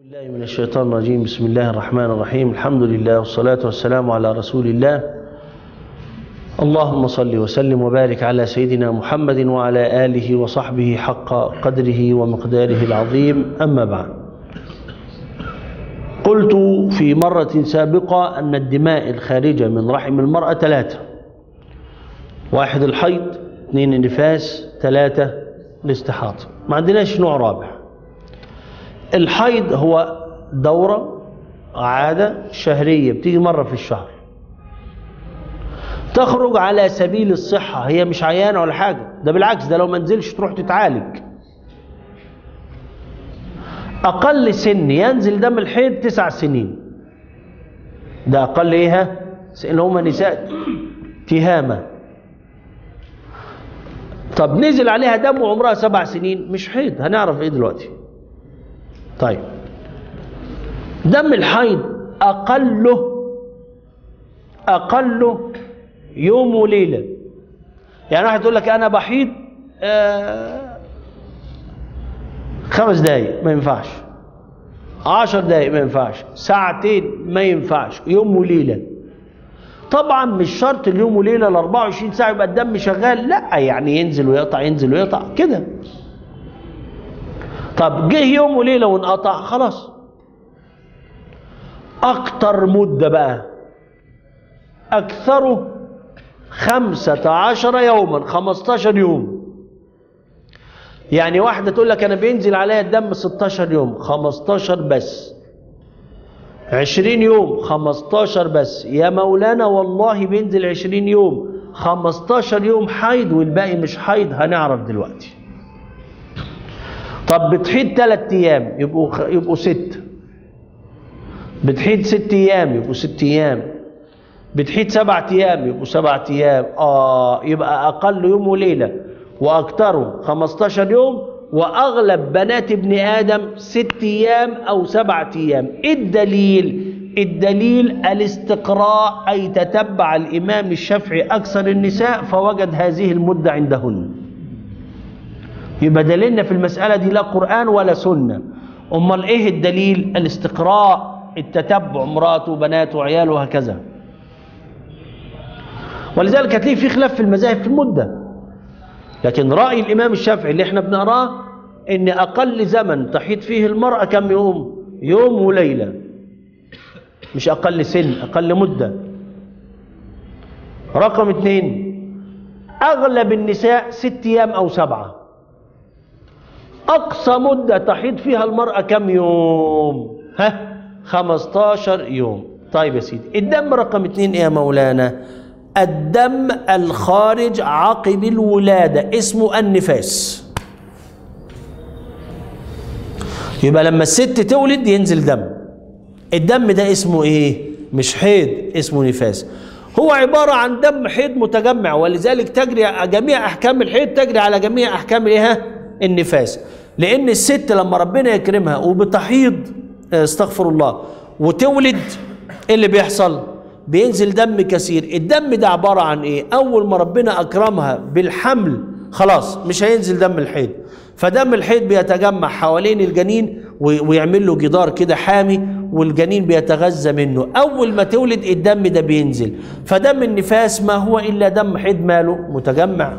بالله من الشيطان الرجيم بسم الله الرحمن الرحيم الحمد لله والصلاة والسلام على رسول الله اللهم صل وسلم وبارك على سيدنا محمد وعلى آله وصحبه حق قدره ومقداره العظيم أما بعد قلت في مرة سابقة أن الدماء الخارجة من رحم المرأة ثلاثة واحد الحيض اثنين النفاس ثلاثة الاستحاضة ما عندناش نوع رابع الحيض هو دورة عادة شهرية بتيجي مرة في الشهر تخرج على سبيل الصحة هي مش عيانة ولا حاجة ده بالعكس ده لو ما نزلش تروح تتعالج أقل سن ينزل دم الحيض تسع سنين ده أقل إيه اللي هم نساء تهامة طب نزل عليها دم وعمرها سبع سنين مش حيض هنعرف إيه دلوقتي طيب دم الحيض أقله أقله يوم وليلة يعني واحد يقول لك أنا بحيض آه خمس دقايق ما ينفعش عشر دقايق ما ينفعش ساعتين ما ينفعش يوم وليلة طبعا مش شرط اليوم وليلة ال 24 ساعة يبقى الدم شغال لا يعني ينزل ويقطع ينزل ويقطع كده طب جه يوم وليلة وانقطع خلاص أكتر مدة بقى أكثره خمسة عشر يوما خمستاشر يوم يعني واحدة تقول لك أنا بينزل عليا الدم 16 يوم 15 بس 20 يوم 15 بس يا مولانا والله بينزل 20 يوم 15 يوم حيض والباقي مش حيض هنعرف دلوقتي طب بتحيد ثلاث ايام يبقوا يبقوا ست بتحيد ست ايام يبقوا ست ايام بتحيد سبع ايام يبقوا سبع ايام اه يبقى اقل يوم وليله واكثره 15 يوم واغلب بنات ابن ادم ست ايام او سبعة ايام الدليل الدليل الاستقراء اي تتبع الامام الشافعي اكثر النساء فوجد هذه المده عندهن يبقى دليلنا في المسألة دي لا قرآن ولا سنة أمال إيه الدليل الاستقراء التتبع مراته وبناته وعياله وهكذا ولذلك هتلاقي في خلاف في المذاهب في المدة لكن رأي الإمام الشافعي اللي احنا بنقراه إن أقل زمن تحيط فيه المرأة كم يوم يوم وليلة مش أقل سن أقل مدة رقم اثنين أغلب النساء ست أيام أو سبعة أقصى مدة تحيض فيها المرأة كم يوم ها 15 يوم طيب يا سيدي الدم رقم اتنين ايه يا مولانا الدم الخارج عقب الولادة اسمه النفاس يبقى لما الست تولد ينزل دم الدم ده اسمه ايه مش حيض اسمه نفاس هو عبارة عن دم حيض متجمع ولذلك تجري جميع أحكام الحيض تجري على جميع أحكام ايه النفاس لان الست لما ربنا يكرمها وبتحيض استغفر الله وتولد ايه اللي بيحصل بينزل دم كثير الدم ده عبارة عن ايه اول ما ربنا اكرمها بالحمل خلاص مش هينزل دم الحيض فدم الحيض بيتجمع حوالين الجنين ويعمل له جدار كده حامي والجنين بيتغذى منه اول ما تولد الدم ده بينزل فدم النفاس ما هو الا دم حيض ماله متجمع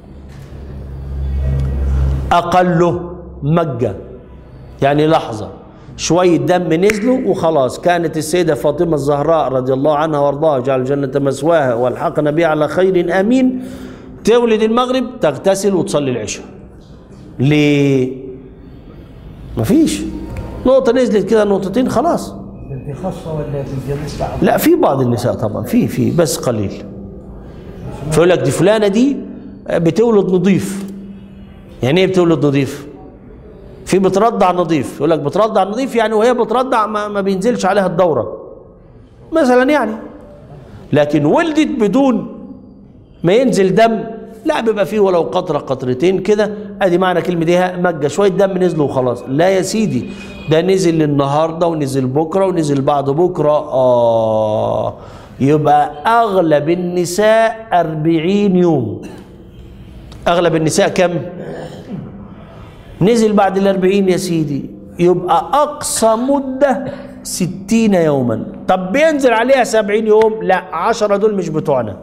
أقله مجة يعني لحظة شوية دم نزلوا وخلاص كانت السيدة فاطمة الزهراء رضي الله عنها وارضاها جعل الجنة مسواها والحقنا بها على خير أمين تولد المغرب تغتسل وتصلي العشاء ليه مفيش نقطة نزلت كده نقطتين خلاص دي خاصة ولا بنجلس لا في بعض النساء طبعا في في بس قليل فيقول لك دي فلانة دي بتولد نظيف يعني ايه بتولد نظيف في بترضع نظيف يقول لك بترضع نظيف يعني وهي بترضع ما, ما بينزلش عليها الدورة مثلا يعني لكن ولدت بدون ما ينزل دم لا بيبقى فيه ولو قطرة قطرتين كده ادي معنى كلمة دي مجة شوية دم نزلوا وخلاص لا يا سيدي ده نزل النهاردة ونزل بكرة ونزل بعد بكرة آه يبقى أغلب النساء أربعين يوم أغلب النساء كم؟ نزل بعد الأربعين يا سيدي يبقى أقصى مدة ستين يوما طب بينزل عليها سبعين يوم لا عشرة دول مش بتوعنا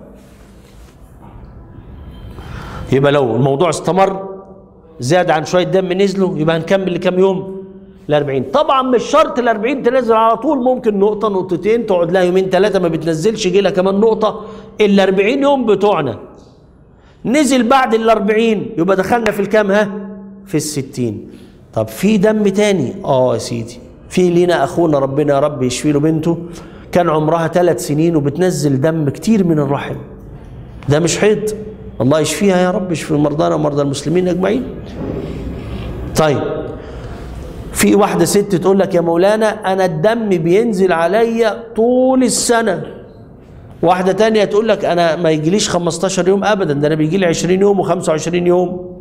يبقى لو الموضوع استمر زاد عن شوية دم نزلوا يبقى هنكمل لكام يوم ال 40 طبعا مش شرط ال 40 تنزل على طول ممكن نقطة نقطتين تقعد لها يومين ثلاثة ما بتنزلش يجي لها كمان نقطة ال 40 يوم بتوعنا نزل بعد ال 40 يبقى دخلنا في الكام ها؟ في ال 60 طب في دم تاني اه يا سيدي في لينا اخونا ربنا يا رب يشفي له بنته كان عمرها ثلاث سنين وبتنزل دم كتير من الرحم ده مش حيض الله يشفيها يا رب يشفي مرضانا ومرضى المسلمين اجمعين طيب في واحدة ست تقول لك يا مولانا أنا الدم بينزل عليا طول السنة واحدة تانية تقول لك أنا ما يجيليش 15 يوم أبدا ده أنا بيجي لي 20 يوم و25 يوم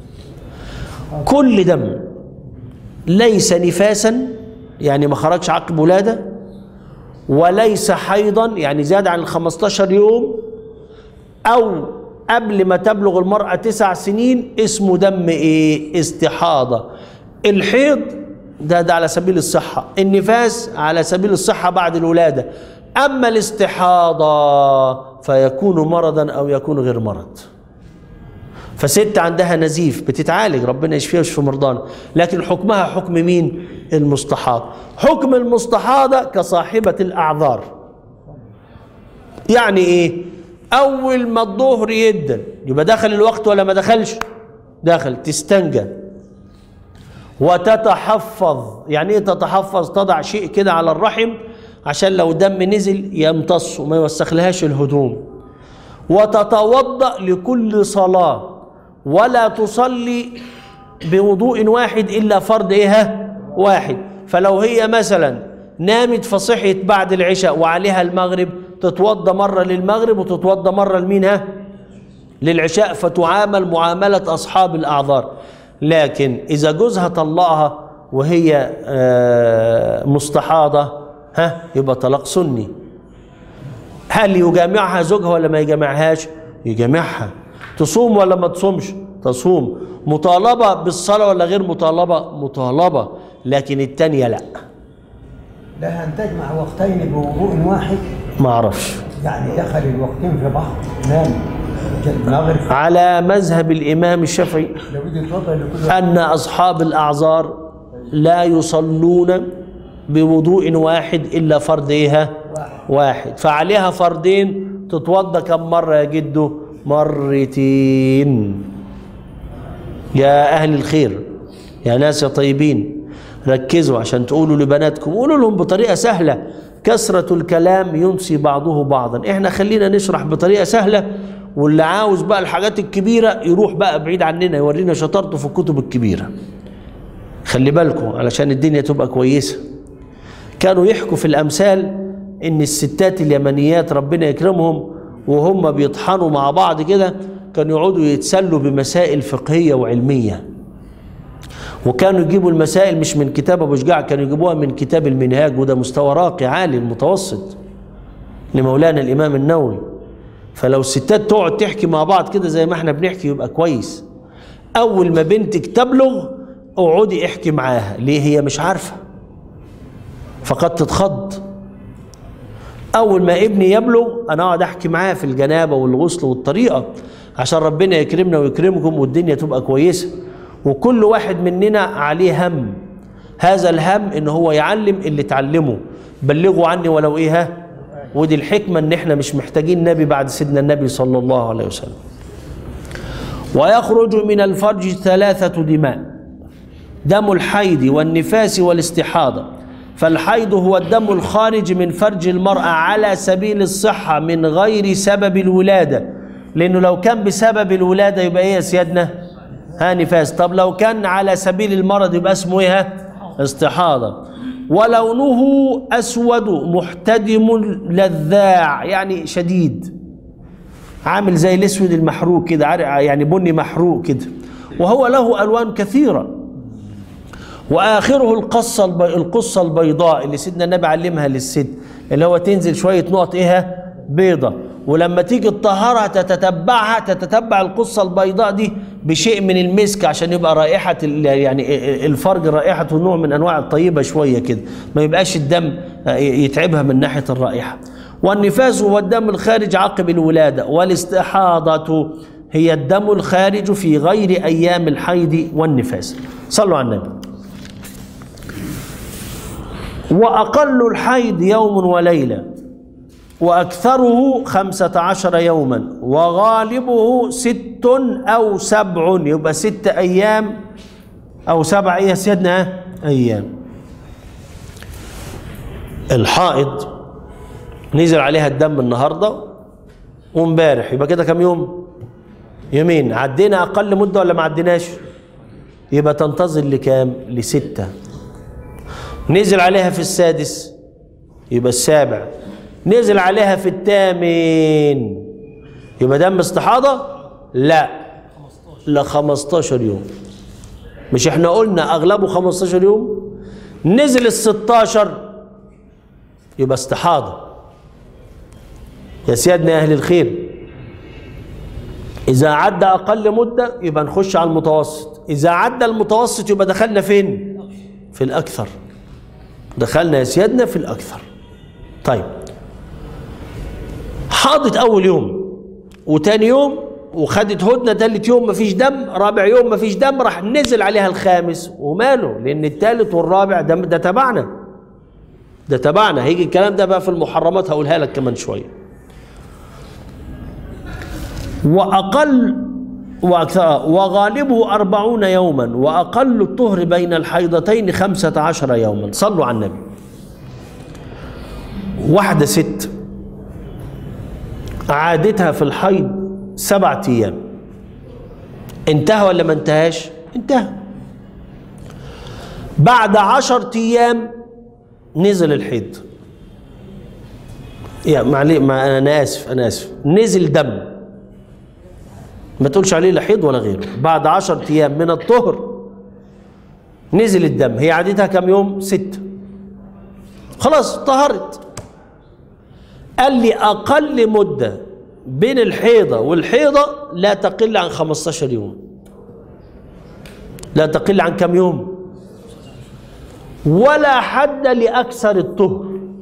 كل دم ليس نفاسا يعني ما خرجش عقب ولادة وليس حيضا يعني زاد عن ال 15 يوم أو قبل ما تبلغ المرأة تسع سنين اسمه دم إيه؟ استحاضة الحيض ده ده على سبيل الصحة النفاس على سبيل الصحة بعد الولادة أما الاستحاضة فيكون مرضا أو يكون غير مرض فست عندها نزيف بتتعالج ربنا يشفيها ويشفي مرضانا لكن حكمها حكم مين المستحاض حكم المستحاضة كصاحبة الأعذار يعني ايه اول ما الظهر يدن يبقى دخل الوقت ولا ما دخلش دخل تستنجى وتتحفظ يعني ايه تتحفظ تضع شيء كده على الرحم عشان لو دم نزل يمتص وما يوسخلهاش الهدوم وتتوضأ لكل صلاة ولا تصلي بوضوء واحد إلا فرض إيه واحد فلو هي مثلا نامت فصحيت بعد العشاء وعليها المغرب تتوضى مرة للمغرب وتتوضى مرة لمينها للعشاء فتعامل معاملة أصحاب الأعذار لكن إذا جوزها طلقها وهي آه، مستحاضة ها يبقى طلاق سني هل يجامعها زوجها ولا ما يجامعهاش يجامعها تصوم ولا ما تصومش تصوم مطالبة بالصلاة ولا غير مطالبة مطالبة لكن التانية لا لها أن تجمع وقتين بوضوء واحد ما اعرفش يعني دخل الوقتين في بعض نام جاء المغرب على مذهب الإمام الشافعي لو بدي تفضل لكل أن أصحاب الأعذار لا يصلون بوضوء واحد إلا فرض إيه واحد فعليها فردين تتوضى كم مرة يا جدو مرتين يا أهل الخير يا ناس يا طيبين ركزوا عشان تقولوا لبناتكم قولوا لهم بطريقة سهلة كثرة الكلام ينسي بعضه بعضا احنا خلينا نشرح بطريقة سهلة واللي عاوز بقى الحاجات الكبيرة يروح بقى بعيد عننا يورينا شطارته في الكتب الكبيرة خلي بالكم علشان الدنيا تبقى كويسة كانوا يحكوا في الأمثال إن الستات اليمنيات ربنا يكرمهم وهم بيطحنوا مع بعض كده كانوا يقعدوا يتسلوا بمسائل فقهية وعلمية وكانوا يجيبوا المسائل مش من كتاب أبو شجاع كانوا يجيبوها من كتاب المنهاج وده مستوى راقي عالي المتوسط لمولانا الإمام النووي فلو الستات تقعد تحكي مع بعض كده زي ما احنا بنحكي يبقى كويس أول ما بنتك تبلغ اقعدي احكي معاها ليه هي مش عارفة فقد تتخض اول ما ابني يبلغ انا اقعد احكي معاه في الجنابه والغسل والطريقه عشان ربنا يكرمنا ويكرمكم والدنيا تبقى كويسه وكل واحد مننا عليه هم هذا الهم ان هو يعلم اللي اتعلمه بلغوا عني ولو ايه ها ودي الحكمه ان احنا مش محتاجين نبي بعد سيدنا النبي صلى الله عليه وسلم ويخرج من الفرج ثلاثه دماء دم الحيض والنفاس والاستحاضة فالحيض هو الدم الخارج من فرج المرأة على سبيل الصحة من غير سبب الولادة لأنه لو كان بسبب الولادة يبقى إيه يا سيادنا ها نفاس طب لو كان على سبيل المرض يبقى اسمه إيه ها؟ استحاضة ولونه أسود محتدم لذاع يعني شديد عامل زي الاسود المحروق كده عارف- يعني بني محروق كده وهو له الوان كثيره واخره القصه البي... القصه البيضاء اللي سيدنا النبي علمها للست اللي هو تنزل شويه نقط ايه بيضه ولما تيجي تطهرها تتتبعها تتتبع القصة البيضاء دي بشيء من المسك عشان يبقى رائحة ال- يعني الفرج رائحته نوع من أنواع الطيبة شوية كده ما يبقاش الدم يتعبها من ناحية الرائحة والنفاس هو الدم الخارج عقب الولادة والاستحاضة هي الدم الخارج في غير أيام الحيض والنفاس صلوا على النبي وأقل الحيض يوم وليلة وأكثره خمسة عشر يوما وغالبه ست أو سبع يبقى ست أيام أو سبع إيه يا سيدنا أيام الحائض نزل عليها الدم النهاردة وامبارح يبقى كده كم يوم يومين عدينا أقل مدة ولا ما عديناش يبقى تنتظر لكام لستة نزل عليها في السادس يبقى السابع نزل عليها في الثامن يبقى دم استحاضة لا لا 15 يوم مش احنا قلنا اغلبه 15 يوم نزل ال 16 يبقى استحاضة يا سيادنا يا اهل الخير اذا عدى اقل مدة يبقى نخش على المتوسط اذا عدى المتوسط يبقى دخلنا فين في الاكثر دخلنا يا سيادنا في الاكثر طيب حاضت اول يوم وتاني يوم وخدت هدنه تالت يوم مفيش دم رابع يوم مفيش دم راح نزل عليها الخامس وماله لان التالت والرابع ده ده تبعنا ده تبعنا هيجي الكلام ده بقى في المحرمات هقولها لك كمان شويه واقل وأكثر وغالبه أربعون يوما وأقل الطهر بين الحيضتين خمسة عشر يوما صلوا على النبي واحدة ست عادتها في الحيض سبعة أيام انتهى ولا ما انتهاش انتهى بعد عشر أيام نزل الحيض يا معلي ما أنا آسف أنا آسف نزل دم ما تقولش عليه لا حيض ولا غيره بعد عشر أيام من الطهر نزل الدم هي عادتها كم يوم ستة خلاص طهرت قال لي أقل مدة بين الحيضة والحيضة لا تقل عن 15 يوم لا تقل عن كم يوم ولا حد لأكثر الطهر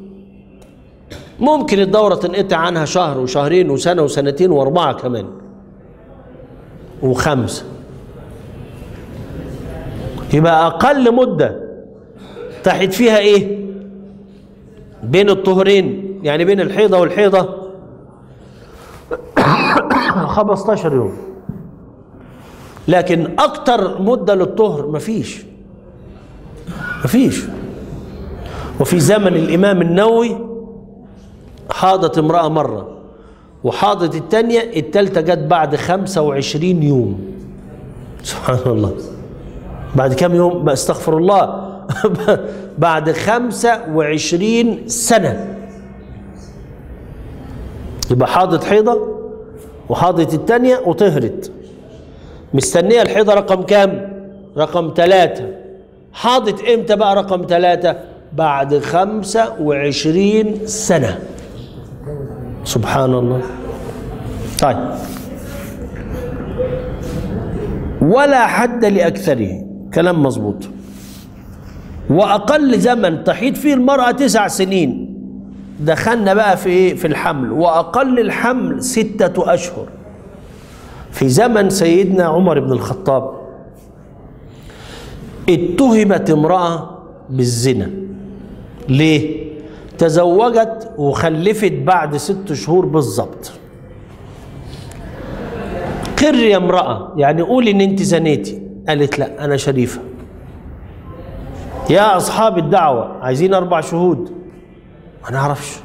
ممكن الدورة تنقطع عنها شهر وشهرين وسنة وسنتين وأربعة كمان وخمسة يبقى أقل مدة تحت فيها إيه بين الطهرين يعني بين الحيضة والحيضة 15 يوم لكن أكتر مدة للطهر مفيش مفيش وفي زمن الإمام النووي حاضت امرأة مرة وحاضت التانية التالتة جت بعد 25 يوم سبحان الله بعد كم يوم بقى استغفر الله بعد 25 سنة يبقى حاضت حيضة وحاضت التانية وطهرت مستنية الحيضة رقم كام رقم ثلاثة حاضت امتى بقى رقم ثلاثة بعد خمسة وعشرين سنة سبحان الله طيب ولا حد لأكثره كلام مظبوط وأقل زمن تحيط فيه المرأة تسع سنين دخلنا بقى في ايه في الحمل وأقل الحمل ستة أشهر في زمن سيدنا عمر بن الخطاب اتهمت امرأة بالزنا ليه؟ تزوجت وخلفت بعد ست شهور بالظبط قر يا امرأة يعني قولي ان انت زنيتي قالت لا انا شريفة يا اصحاب الدعوة عايزين اربع شهود ما نعرفش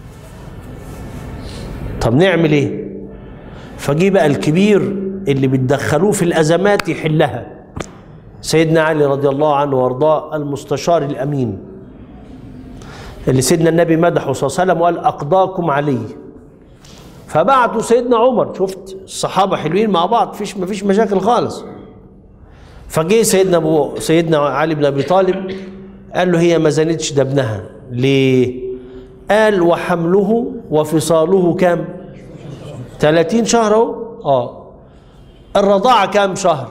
طب نعمل ايه فجي بقى الكبير اللي بتدخلوه في الازمات يحلها سيدنا علي رضي الله عنه وارضاه المستشار الامين اللي سيدنا النبي مدحه صلى الله عليه وسلم وقال اقضاكم علي فبعتوا سيدنا عمر شفت الصحابه حلوين مع بعض فيش مفيش مشاكل خالص فجه سيدنا ابو سيدنا علي بن ابي طالب قال له هي ما زنتش ده ابنها ليه؟ قال وحمله وفصاله كام؟ 30 شهر اهو اه الرضاعة كام شهر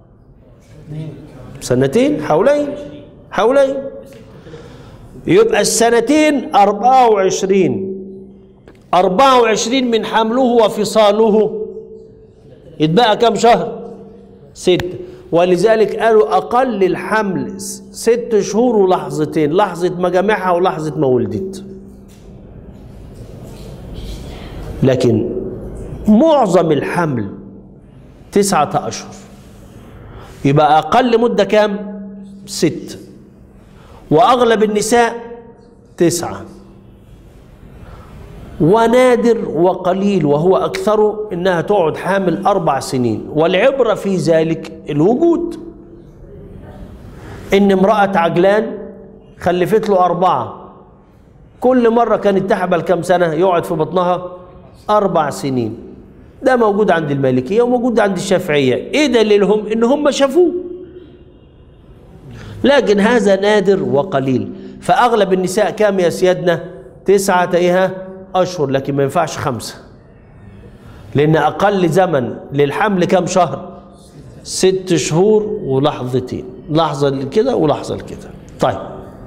سنتين حولين حولين يبقى السنتين 24 24 من حمله وفصاله يتبقى كم شهر ستة ولذلك قالوا أقل الحمل س- ست شهور ولحظتين لحظة ما جامعها ولحظة ما ولدت لكن معظم الحمل تسعة أشهر يبقى أقل مدة كام؟ ست وأغلب النساء تسعة ونادر وقليل وهو أكثره إنها تقعد حامل أربع سنين والعبرة في ذلك الوجود إن امرأة عجلان خلفت له أربعة كل مرة كانت تحبل كم سنة يقعد في بطنها أربع سنين ده موجود عند المالكية وموجود عند الشافعية إيه دليلهم إن هم شافوه لكن هذا نادر وقليل فأغلب النساء كام يا سيادنا تسعة إيه أشهر لكن ما ينفعش خمسة لأن أقل زمن للحمل كام شهر ست شهور ولحظتين لحظة كده ولحظة كده طيب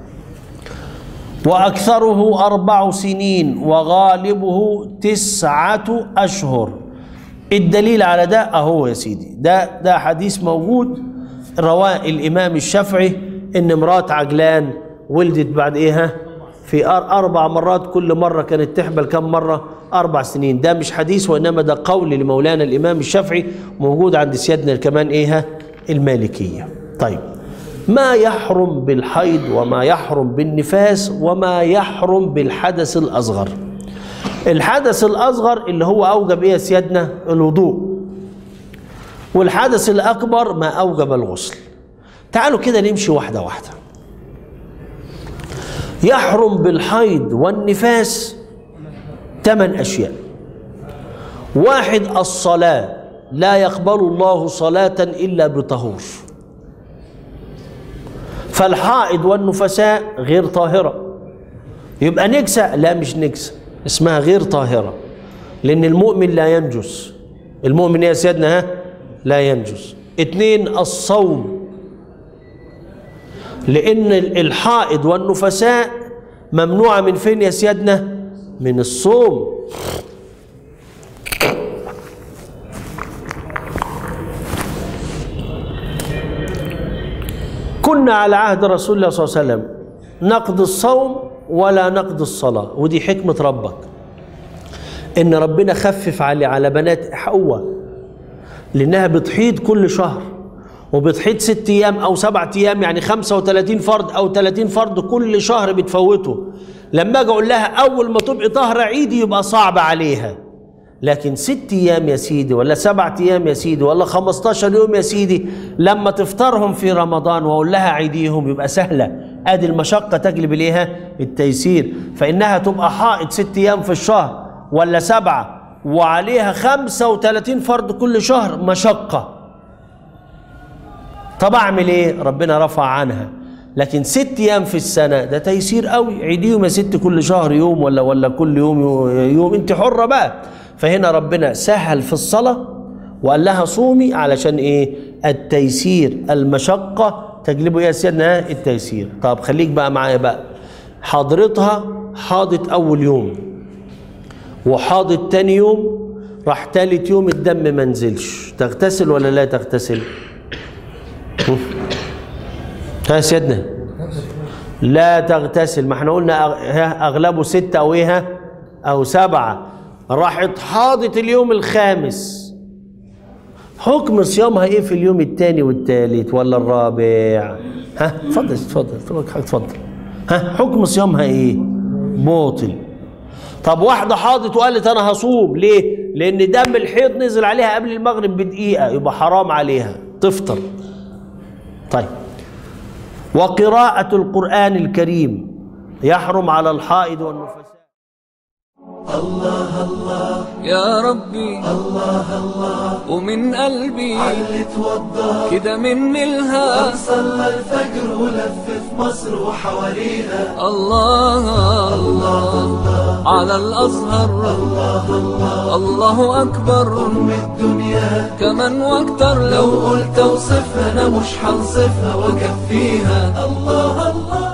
وأكثره أربع سنين وغالبه تسعة أشهر الدليل على ده أهو يا سيدي ده ده حديث موجود رواه الإمام الشافعي إن امرأة عجلان ولدت بعد إيه ها؟ في أر- أربع مرات كل مرة كانت تحمل كم مرة أربع سنين ده مش حديث وإنما ده قول لمولانا الإمام الشافعي موجود عند سيادنا كمان إيه ها؟ المالكية طيب ما يحرم بالحيض وما يحرم بالنفاس وما يحرم بالحدث الأصغر الحدث الأصغر اللي هو أوجب إيه يا سيادنا الوضوء والحدث الأكبر ما أوجب الغسل تعالوا كده نمشي واحدة واحدة يحرم بالحيض والنفاس ثمان أشياء واحد الصلاة لا يقبل الله صلاة إلا بطهور فالحائض والنفساء غير طاهرة يبقى نكسة لا مش نكسة اسمها غير طاهرة لأن المؤمن لا ينجس المؤمن يا سيدنا ها لا ينجس اتنين الصوم لأن الحائض والنفساء ممنوعة من فين يا سيادنا من الصوم كنا على عهد رسول الله صلى الله عليه وسلم نقضي الصوم ولا نقضي الصلاة ودي حكمة ربك إن ربنا خفف على على بنات حواء لأنها بتحيض كل شهر وبتحيض ست أيام أو سبعة أيام يعني 35 فرد أو 30 فرد كل شهر بتفوته لما أجي أقول لها أول ما تبقي طاهرة عيدي يبقى صعب عليها لكن ست ايام يا سيدي ولا سبعة ايام يا سيدي ولا 15 يوم يا سيدي لما تفطرهم في رمضان واقول لها عيديهم يبقى سهله ادي المشقه تجلب اليها التيسير فانها تبقى حائط ست ايام في الشهر ولا سبعه وعليها 35 فرد كل شهر مشقه طب اعمل ايه ربنا رفع عنها لكن ست ايام في السنه ده تيسير قوي عيديهم يا ست كل شهر يوم ولا ولا كل يوم يوم انت حره بقى فهنا ربنا سهل في الصلاه وقال لها صومي علشان ايه التيسير المشقه تجلبه يا سيدنا التيسير طب خليك بقى معايا بقى حضرتها حاضت اول يوم وحاضت تاني يوم راح تالت يوم الدم ما نزلش تغتسل ولا لا تغتسل ها يا سيدنا لا تغتسل ما احنا قلنا أغ- ها اغلبه ستة او ايه ها؟ او سبعة راحت حاضت اليوم الخامس حكم صيامها ايه في اليوم الثاني والثالث ولا الرابع ها اتفضل اتفضل اتفضل اتفضل ها حكم صيامها ايه باطل طب واحدة حاضت وقالت أنا هصوم ليه؟ لأن دم الحيض نزل عليها قبل المغرب بدقيقة يبقى حرام عليها تفطر طيب وقراءة القرآن الكريم يحرم على الحائض والنفساء الله الله يا ربي الله الله ومن قلبي علي توضى كده مني الها صلى الفجر ولف في مصر وحواليها الله الله على الأزهر الله الله الله أكبر أم الدنيا كمان واكتر لو قلت اوصفها أنا مش هنصفها وأكفيها الله الله